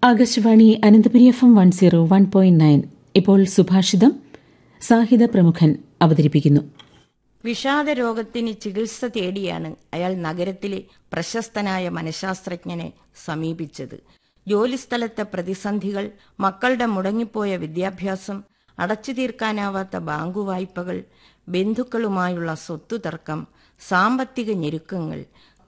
Akashvani Ananthapuri F M one zero one point nine ഇപ്പോൾ സുഭാഷിതം സാഹിത്യ പ്രമുഖൻ അവതരിപ്പിക്കുന്നു വിഷാദരോഗത്തിന് ചികിത്സ തേടിയാണ് അയാൾ നഗരത്തിലെ പ്രശസ്തനായ മനഃശാസ്ത്രജ്ഞനെ സമീപിച്ചത് ജോലിസ്ഥലത്തെ പ്രതിസന്ധികൾ മക്കളുടെ മുടങ്ങിപ്പോയ വിദ്യാഭ്യാസം അടച്ചു തീർക്കാനാവാത്ത ബാങ്കു വായ്പകൾ ബന്ധുക്കളുമായുള്ള സ്വത്തു തർക്കം സാമ്പത്തിക ഞെരുക്കങ്ങൾ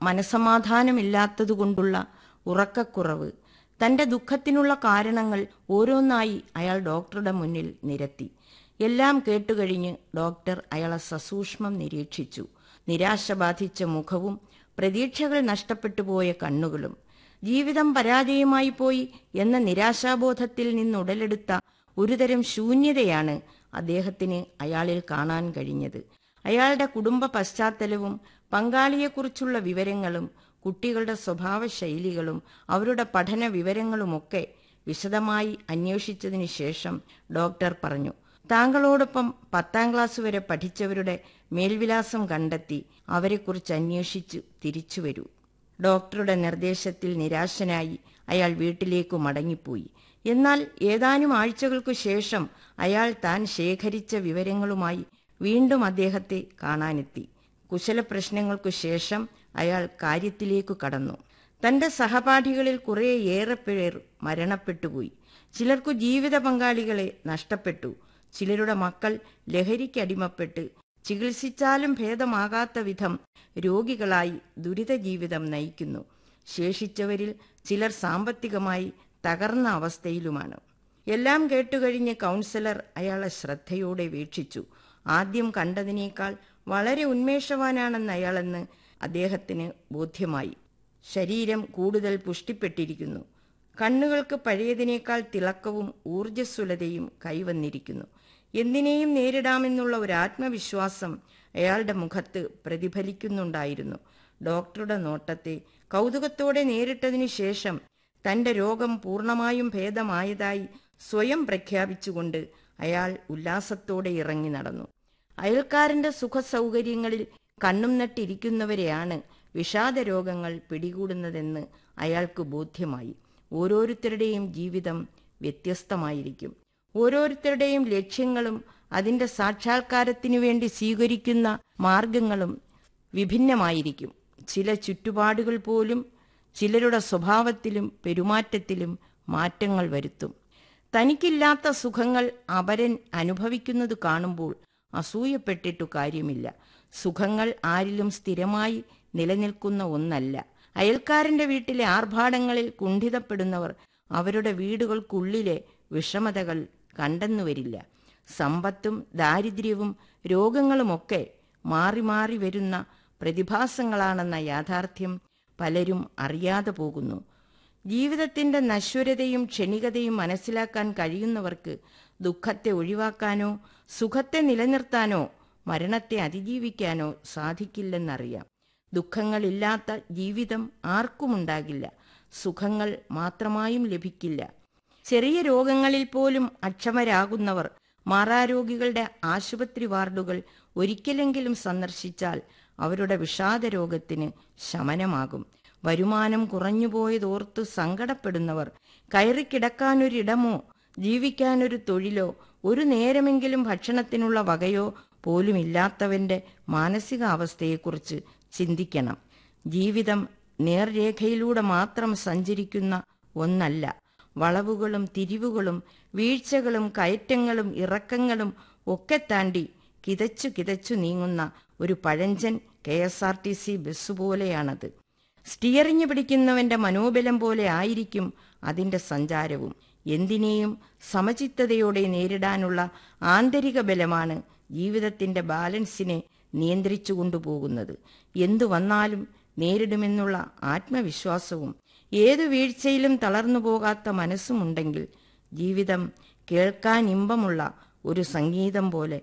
മനസമാധാനമില്ലാത്തതുകൊണ്ടുള്ള ഉറക്കക്കുറവ് തന്റെ ദുഃഖത്തിനുള്ള കാരണങ്ങൾ ഓരോന്നായി അയാൾ ഡോക്ടറുടെ മുന്നിൽ നിരത്തി എല്ലാം കേട്ടുകഴിഞ്ഞ് ഡോക്ടർ അയാളെ സസൂക്ഷ്മം നിരീക്ഷിച്ചു നിരാശ ബാധിച്ച മുഖവും പ്രതീക്ഷകൾ നഷ്ടപ്പെട്ടു പോയ കണ്ണുകളും ജീവിതം പരാജയമായി പോയി എന്ന നിരാശാബോധത്തിൽ നിന്നുടലെടുത്ത ഒരുതരം ശൂന്യതയാണ് അദ്ദേഹത്തിന് അയാളിൽ കാണാൻ കഴിഞ്ഞത് അയാളുടെ കുടുംബ പശ്ചാത്തലവും പങ്കാളിയെക്കുറിച്ചുള്ള വിവരങ്ങളും കുട്ടികളുടെ സ്വഭാവ ശൈലികളും അവരുടെ പഠന വിവരങ്ങളുമൊക്കെ വിശദമായി അന്വേഷിച്ചതിന് ശേഷം ഡോക്ടർ പറഞ്ഞു താങ്കളോടൊപ്പം പത്താം ക്ലാസ് വരെ പഠിച്ചവരുടെ മേൽവിലാസം കണ്ടെത്തി അവരെക്കുറിച്ച് അന്വേഷിച്ചു തിരിച്ചു വരൂ ഡോക്ടറുടെ നിർദ്ദേശത്തിൽ നിരാശനായി അയാൾ വീട്ടിലേക്കു മടങ്ങിപ്പോയി എന്നാൽ ഏതാനും ആഴ്ചകൾക്കു ശേഷം അയാൾ താൻ ശേഖരിച്ച വിവരങ്ങളുമായി വീണ്ടും അദ്ദേഹത്തെ കാണാനെത്തി കുശല പ്രശ്നങ്ങൾക്കു ശേഷം അയാൾ കാര്യത്തിലേക്കു കടന്നു തന്റെ സഹപാഠികളിൽ കുറേയേറെ പേർ മരണപ്പെട്ടുപോയി ചിലർക്കു ജീവിത പങ്കാളികളെ നഷ്ടപ്പെട്ടു ചിലരുടെ മക്കൾ ലഹരിക്കടിമപ്പെട്ട് ചികിത്സിച്ചാലും ഭേദമാകാത്ത വിധം രോഗികളായി ദുരിത ജീവിതം നയിക്കുന്നു ശേഷിച്ചവരിൽ ചിലർ സാമ്പത്തികമായി തകർന്ന അവസ്ഥയിലുമാണ് എല്ലാം കേട്ടുകഴിഞ്ഞ് കൗൺസിലർ അയാളെ ശ്രദ്ധയോടെ വീക്ഷിച്ചു ആദ്യം കണ്ടതിനേക്കാൾ വളരെ ഉന്മേഷവാനാണെന്ന് അയാളെന്ന് അദ്ദേഹത്തിന് ബോധ്യമായി ശരീരം കൂടുതൽ പുഷ്ടിപ്പെട്ടിരിക്കുന്നു കണ്ണുകൾക്ക് പഴയതിനേക്കാൾ തിളക്കവും ഊർജ്ജസ്വലതയും കൈവന്നിരിക്കുന്നു എന്തിനേയും നേരിടാമെന്നുള്ള ഒരു ആത്മവിശ്വാസം അയാളുടെ മുഖത്ത് പ്രതിഫലിക്കുന്നുണ്ടായിരുന്നു ഡോക്ടറുടെ നോട്ടത്തെ കൗതുകത്തോടെ നേരിട്ടതിനു ശേഷം തന്റെ രോഗം പൂർണ്ണമായും ഭേദമായതായി സ്വയം പ്രഖ്യാപിച്ചുകൊണ്ട് അയാൾ ഉല്ലാസത്തോടെ ഇറങ്ങി നടന്നു അയൽക്കാരന്റെ സുഖസൗകര്യങ്ങളിൽ കണ്ണും നട്ടിരിക്കുന്നവരെയാണ് വിഷാദ രോഗങ്ങൾ പിടികൂടുന്നതെന്ന് അയാൾക്ക് ബോധ്യമായി ഓരോരുത്തരുടെയും ജീവിതം വ്യത്യസ്തമായിരിക്കും ഓരോരുത്തരുടെയും ലക്ഷ്യങ്ങളും അതിന്റെ സാക്ഷാത്കാരത്തിനു വേണ്ടി സ്വീകരിക്കുന്ന മാർഗങ്ങളും വിഭിന്നമായിരിക്കും ചില ചുറ്റുപാടുകൾ പോലും ചിലരുടെ സ്വഭാവത്തിലും പെരുമാറ്റത്തിലും മാറ്റങ്ങൾ വരുത്തും തനിക്കില്ലാത്ത സുഖങ്ങൾ അപരൻ അനുഭവിക്കുന്നത് കാണുമ്പോൾ അസൂയപ്പെട്ടിട്ടു കാര്യമില്ല സുഖങ്ങൾ ആരിലും സ്ഥിരമായി നിലനിൽക്കുന്ന ഒന്നല്ല അയൽക്കാരന്റെ വീട്ടിലെ ആർഭാടങ്ങളിൽ കുണ്ഠിതപ്പെടുന്നവർ അവരുടെ വീടുകൾക്കുള്ളിലെ വിഷമതകൾ കണ്ടെന്നുവരില്ല സമ്പത്തും ദാരിദ്ര്യവും രോഗങ്ങളുമൊക്കെ മാറി മാറി വരുന്ന പ്രതിഭാസങ്ങളാണെന്ന യാഥാർത്ഥ്യം പലരും അറിയാതെ പോകുന്നു ജീവിതത്തിന്റെ നശ്വരതയും ക്ഷണികതയും മനസ്സിലാക്കാൻ കഴിയുന്നവർക്ക് ദുഃഖത്തെ ഒഴിവാക്കാനോ സുഖത്തെ നിലനിർത്താനോ മരണത്തെ അതിജീവിക്കാനോ സാധിക്കില്ലെന്നറിയാം ദുഃഖങ്ങളില്ലാത്ത ജീവിതം ആർക്കുമുണ്ടാകില്ല സുഖങ്ങൾ മാത്രമായും ലഭിക്കില്ല ചെറിയ രോഗങ്ങളിൽ പോലും അക്ഷമരാകുന്നവർ മാറാരോഗികളുടെ ആശുപത്രി വാർഡുകൾ ഒരിക്കലെങ്കിലും സന്ദർശിച്ചാൽ അവരുടെ വിഷാദ രോഗത്തിന് ശമനമാകും വരുമാനം കുറഞ്ഞുപോയതോർത്ത് സങ്കടപ്പെടുന്നവർ കയറിക്കിടക്കാനൊരിടമോ ജീവിക്കാനൊരു തൊഴിലോ ഒരു നേരമെങ്കിലും ഭക്ഷണത്തിനുള്ള വകയോ പോലുമില്ലാത്തവന്റെ മാനസികാവസ്ഥയെക്കുറിച്ച് ചിന്തിക്കണം ജീവിതം നേർരേഖയിലൂടെ മാത്രം സഞ്ചരിക്കുന്ന ഒന്നല്ല വളവുകളും തിരിവുകളും വീഴ്ചകളും കയറ്റങ്ങളും ഇറക്കങ്ങളും ഒക്കെ താണ്ടി കിതച്ചു കിതച്ചു നീങ്ങുന്ന ഒരു പഴഞ്ചൻ K S R T C bus പോലെയാണത് സ്റ്റിയറിഞ്ഞ് പിടിക്കുന്നവന്റെ മനോബലം പോലെ ആയിരിക്കും അതിന്റെ സഞ്ചാരവും എന്തിനേയും സമചിത്തതയോടെ നേരിടാനുള്ള ആന്തരിക ബലമാണ് ജീവിതത്തിന്റെ ബാലൻസിനെ നിയന്ത്രിച്ചു കൊണ്ടുപോകുന്നത് എന്തു വന്നാലും നേരിടുമെന്നുള്ള ആത്മവിശ്വാസവും ഏതു വീഴ്ചയിലും തളർന്നു പോകാത്ത മനസ്സുമുണ്ടെങ്കിൽ ജീവിതം കേൾക്കാൻ ഇമ്പമുള്ള ഒരു സംഗീതം പോലെ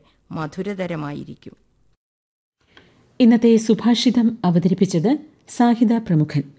മധുരതരമായിരിക്കും ഇന്നത്തെ സുഭാഷിതം അവതരിപ്പിച്ചത് സാഹിത പ്രമുഖൻ